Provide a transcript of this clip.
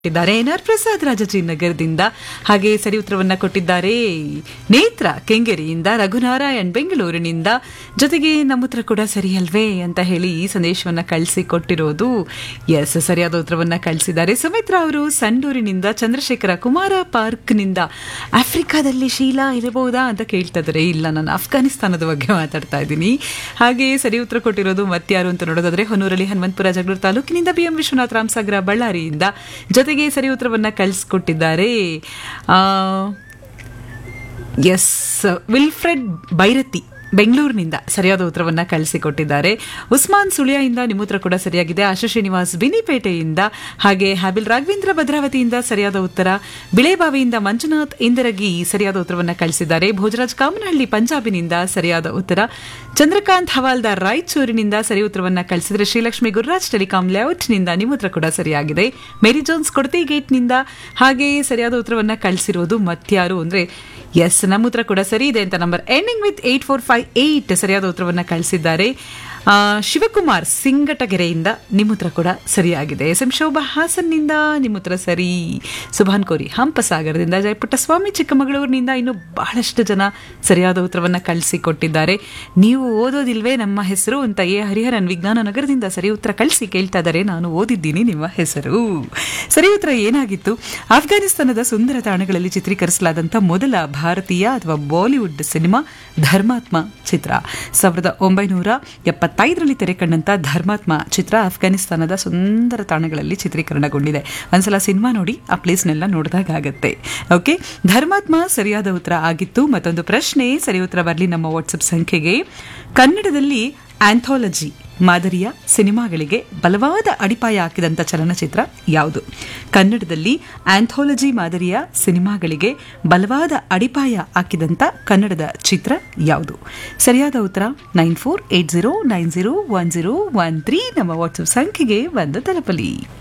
ಕೊಟ್ಟಿದ್ದಾರೆ N R Prasad ರಾಜಾಜಿನಗರದಿಂದ ಹಾಗೆ ಸರಿ ಉತ್ತರವನ್ನ ಕೊಟ್ಟಿದ್ದಾರೆ ನೇತ್ರ ಕೆಂಗೇರಿಯಿಂದ ರಘುನಾರಾಯಣ್ ಬೆಂಗಳೂರಿನಿಂದ ಜೊತೆಗೆ ನಮ್ಮ ಉತ್ತರ ಕೂಡ ಸರಿ ಅಲ್ವೇ ಅಂತ ಹೇಳಿ ಈ ಸಂದೇಶವನ್ನ ಕಳಿಸಿ ಕೊಟ್ಟಿರೋದು ಎಸ್ ಸರಿಯಾದ ಉತ್ತರವನ್ನ ಕಳಿಸಿದ್ದಾರೆ ಸುಮಿತ್ರಾ ಅವರು ಸಂಡೂರಿನಿಂದ ಚಂದ್ರಶೇಖರ ಕುಮಾರ ಪಾರ್ಕ್ನಿಂದ ಆಫ್ರಿಕಾದಲ್ಲಿ ಶೀಲಾ ಇರಬಹುದಾ ಅಂತ ಕೇಳ್ತಾ ಇದ್ದಾರೆ ಇಲ್ಲ ನಾನು ಅಫ್ಘಾನಿಸ್ತಾನದ ಬಗ್ಗೆ ಮಾತಾಡ್ತಾ ಇದ್ದೀನಿ ಹಾಗೆ ಸರಿ ಉತ್ತರ ಕೊಟ್ಟಿರೋದು ಮತ್ಯಾರು ಅಂತ ನೋಡೋದಾದ್ರೆ ಹೊನ್ನೂರಲ್ಲಿ ಹನುಮಂತಪುರ ಜಗಳೂರು ತಾಲೂಕಿನಿಂದ ಬಿ ಎಂ ವಿಶ್ವನಾಥ್ ರಾಮಸಾಗರ ಬಳ್ಳಾರಿಯಿಂದ ಜೊತೆಗೆ ಸರಿ ಉತ್ತರವನ್ನ ಕಳಿಸ್ಕೊಟ್ಟಿದ್ದಾರೆ ಎಸ್ ವಿಲ್ಫ್ರೆಡ್ ಬೈರತಿ ಬೆಂಗಳೂರಿನಿಂದ ಸರಿಯಾದ ಉತ್ತರವನ್ನ ಕಳಿಸಿಕೊಟ್ಟಿದ್ದಾರೆ ಉಸ್ಮಾನ್ ಸುಳಿಯಿಂದ ನಿಮ್ಮ ಉತ್ತರ ಕೂಡ ಸರಿಯಾಗಿದೆ ಆಶಾ ಶ್ರೀನಿವಾಸ್ ಬಿನಿಪೇಟೆಯಿಂದ ಹಾಗೆ ಹಾಬಿಲ್ ರಾಘವೇಂದ್ರ ಭದ್ರಾವತಿಯಿಂದ ಸರಿಯಾದ ಉತ್ತರ ಬಿಳೆಬಾವಿಯಿಂದ ಮಂಜುನಾಥ್ ಇಂದರಗಿ ಸರಿಯಾದ ಉತ್ತರವನ್ನ ಕಳಿಸಿದ್ದಾರೆ ಭೋಜರಾಜ್ ಕಾಮನಹಳ್ಳಿ ಪಂಜಾಬಿನಿಂದ ಸರಿಯಾದ ಉತ್ತರ ಚಂದ್ರಕಾಂತ್ ಹವಾಲ್ದಾರ್ ರಾಯಚೂರಿನಿಂದ ಸರಿ ಉತ್ತರವನ್ನ ಕಳಿಸಿದ್ರೆ ಶ್ರೀಲಕ್ಷ್ಮಿ ಗುರುರಾಜ್ ಟೆಲಿಕಾಂ ಲೇಔಟ್ನಿಂದ ನಿಮ್ಮ ಉತ್ತರ ಕೂಡ ಸರಿಯಾಗಿದೆ ಮೇರಿ ಜೋನ್ಸ್ ಕೊಡತಿ ಗೇಟ್ನಿಂದ ಹಾಗೆ ಸರಿಯಾದ ಉತ್ತರವನ್ನ ಕಳಿಸಿರೋದು ಮತ್ಯಾರು ಅಂದ್ರೆ ಎಸ್ ನಮ್ಮ ಉತ್ತರ ಕೂಡ ಸರಿ ಇದೆ ಅಂತ number ending with eight four five eight ಸರಿಯಾದ ಉತ್ತರವನ್ನ ಕಳಿಸಿದ್ದಾರೆ ಆ, ಶಿವಕುಮಾರ್ ಸಿಂಗಟಗೆರೆಯಿಂದ ನಿಮ್ಮ ಉತ್ತರ ಕೂಡ ಸರಿಯಾಗಿದೆ ಎಸ್ ಎಂ ಶೋಭಾ ಹಾಸನ್ನಿಂದ ನಿಮ್ಮ ಉತ್ತರ ಸರಿ ಸುಭಾನ್ ಕೋರಿ ಹಂಪಸಾಗರದಿಂದ ಜಯಪುಟ್ಟಸ್ವಾಮಿ ಚಿಕ್ಕಮಗಳೂರಿನಿಂದ ಇನ್ನು ಬಹಳಷ್ಟು ಜನ ಸರಿಯಾದ ಉತ್ತರವನ್ನ ಕಳಿಸಿಕೊಟ್ಟಿದ್ದಾರೆ ನೀವು ಓದೋದಿಲ್ವೇ ನಮ್ಮ ಹೆಸರು ಅಂತ ಎ ಹರಿಹರನ್ ವಿಜ್ಞಾನ ನಗರದಿಂದ ಸರಿ ಉತ್ತರ ಕಳಿಸಿ ಕೇಳ್ತಾ ಇದ್ದಾರೆ ನಾನು ಓದಿದ್ದೀನಿ ನಿಮ್ಮ ಹೆಸರು ಸರಿ ಉತ್ತರ ಏನಾಗಿತ್ತು ಆಫ್ಘಾನಿಸ್ತಾನದ ಸುಂದರ ತಾಣಗಳಲ್ಲಿ ಚಿತ್ರೀಕರಿಸಲಾದಂಥ ಮೊದಲ ಭಾರತೀಯ ಅಥವಾ ಬಾಲಿವುಡ್ ಸಿನಿಮಾ ಧರ್ಮಾತ್ಮ ಚಿತ್ರ ಸಾವಿರದ ಒಂಬೈನೂರ ಎಪ್ಪತ್ತೈದರಲ್ಲಿ ತೆರೆ ಕಂಡಂತ ಧರ್ಮಾತ್ಮ ಚಿತ್ರ ಆಫ್ಘಾನಿಸ್ತಾನದ ಸುಂದರ ತಾಣಗಳಲ್ಲಿ ಚಿತ್ರೀಕರಣಗೊಂಡಿದೆ ಒಂದ್ಸಲ ಸಿನಿಮಾ ನೋಡಿ ಆ ಪ್ಲೇಸ್ನೆಲ್ಲ ನೋಡಿದಾಗ ಆಗತ್ತೆ ಓಕೆ ಧರ್ಮಾತ್ಮ ಸರಿಯಾದ ಉತ್ತರ ಆಗಿತ್ತು ಮತ್ತೊಂದು ಪ್ರಶ್ನೆ ಸರಿ ಉತ್ತರ ಬರಲಿ ನಮ್ಮ ವಾಟ್ಸಪ್ ಸಂಖ್ಯೆಗೆ ಕನ್ನಡದಲ್ಲಿ ಆಂಥಾಲಜಿ ಮಾದರಿಯ ಸಿನಿಮಾಗಳಿಗೆ ಬಲವಾದ ಅಡಿಪಾಯ ಹಾಕಿದಂಥ ಚಲನಚಿತ್ರ ಯಾವುದು ಕನ್ನಡದಲ್ಲಿ ಆಂಥಾಲಜಿ ಮಾದರಿಯ ಸಿನಿಮಾಗಳಿಗೆ ಬಲವಾದ ಅಡಿಪಾಯ ಹಾಕಿದಂಥ ಕನ್ನಡದ ಚಿತ್ರ ಯಾವುದು ಸರಿಯಾದ ಉತ್ತರ nine four eight zero nine zero one zero one three ನಮ್ಮ ವಾಟ್ಸಪ್ ಸಂಖ್ಯೆಗೆ ಬಂದು ತಲುಪಲಿ